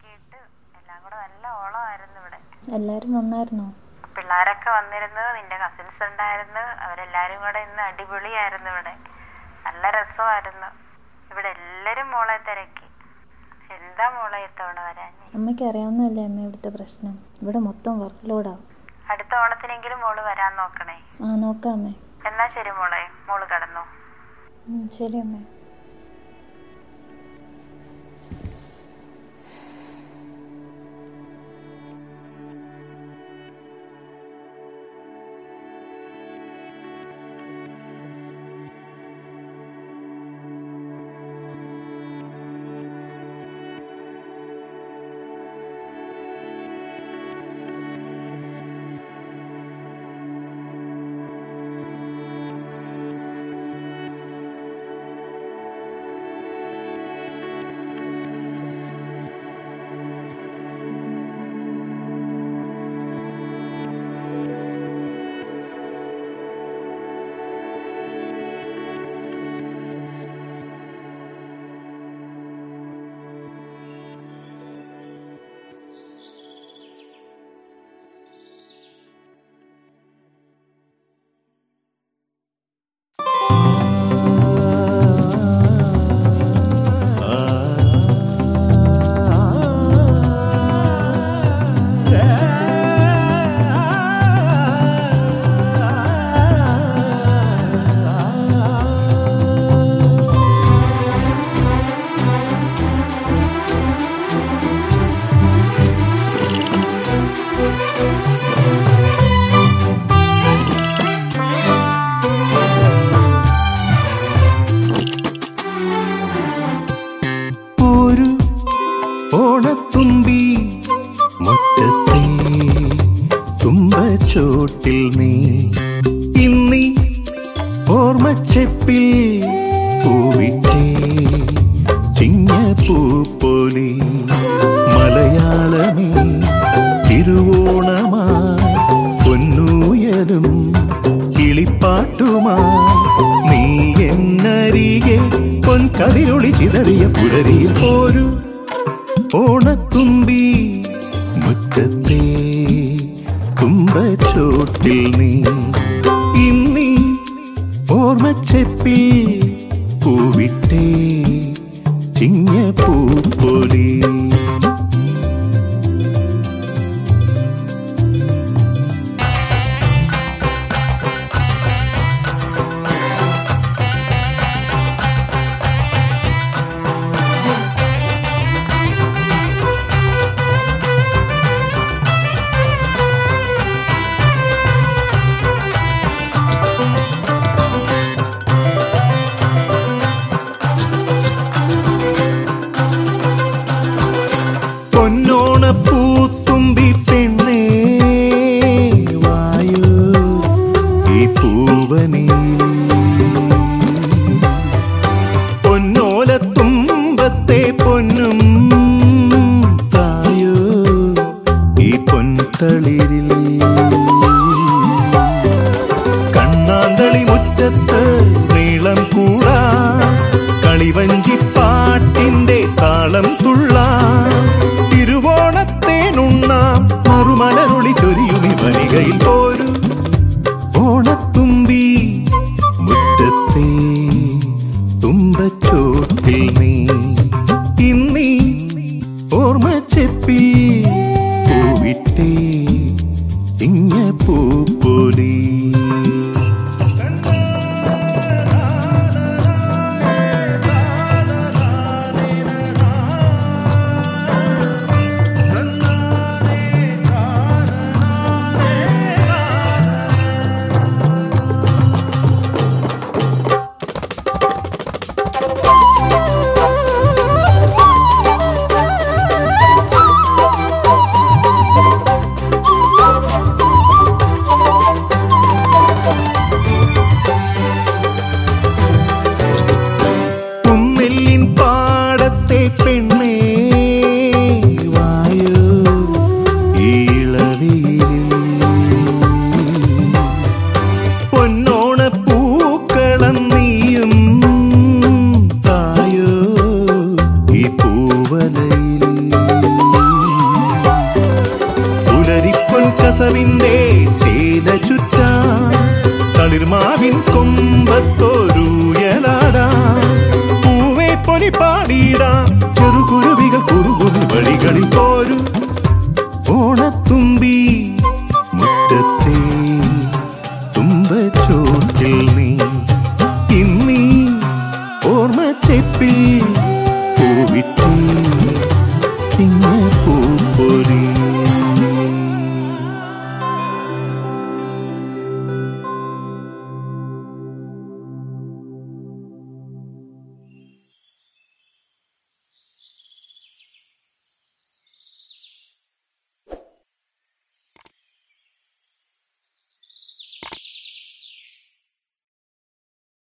ഇട്ട് എല്ലാം കൂടെ നല്ല ഓളമായിരുന്നു ഇവിടെ എല്ലാവരും വന്നായിരുന്നോ പിള്ളേരൊക്കെ വന്നിരുന്നു നിന്റെ കസിൻസ് ഉണ്ടായിരുന്നു അവരെല്ലാരും കൂടെ ഇന്ന് അടിപൊളിയായിരുന്നു ഇവിടെ നല്ല രസമായിരുന്നു ഇവിടെ എല്ലാരും മോളെ തിരക്കി എന്താ മോളെ ഇത്തവണ വരാൻ അമ്മയ്ക്ക് അറിയാവുന്നതല്ലേ അമ്മ ഇവിടുത്തെ പ്രശ്നം ഇവിടെ മൊത്തം വർക്ക് ലോഡാവും അടുത്ത ഓണത്തിനെങ്കിലും മോള് വരാൻ നോക്കണേ ആ നോക്കാം അമ്മേ എന്നാ ശരി മോളെ മോള് കടന്നു ഉം, ശരി അമ്മേ ഒരു ഓണത്തുമ്പി മുറ്റത്തെ തുമ്പച്ചോട്ടിൽ നീ ഇന്നീ ഓർമ്മച്ചെപ്പിൽ പൂവിട്ടേ ചിങ്ങ പൂപ്പൊലി മലയാളമേ തിരുവോണമായി പൊന്നൂയലും കിളിപ്പാട്ടുമായി നീ എന്നരികെ പൊൻകതിരൊളി ചിതറിയ പുലരിയിൽ ഒരു ഓണത്തുമ്പി മുറ്റത്തെ തുമ്പച്ചോട്ടിൽ നീ ഇന്നീ ഓർമ്മച്ചെപ്പിൽ പൂവിട്ടേ ചിങ്ങ പൂപ്പൊലി പൊന്നോണപ്പൂത്തുമ്പി പെണ്ണേ വായു ഈ പൂവനിൽ പൊന്നോലത്തുമ്പത്തെ പൊന്നും തായോ ഈ പൊൻതളിരിൽ കണ്ണാന്തളി മുറ്റത്ത് നീളം കൂടാ കളിവഞ്ചിപ്പാട്ടിന്റെ താളം തുള്ളാം തിരുവോണത്തേനുണ്ണാം മറുമലരുളി ചൊരിയുമി വരികയിൽ പോരും ഓണത്തുമ്പി മുറ്റത്തെ തുമ്പച്ചോട്ടിൽ നീ ഇന്നീ ഓർമ്മച്ചെപ്പി പൂവിട്ടേ ഇങ്ങ പൂപ്പൊലി കുന്നെല്ലിൻ പാടത്തെ പെണ്ണ്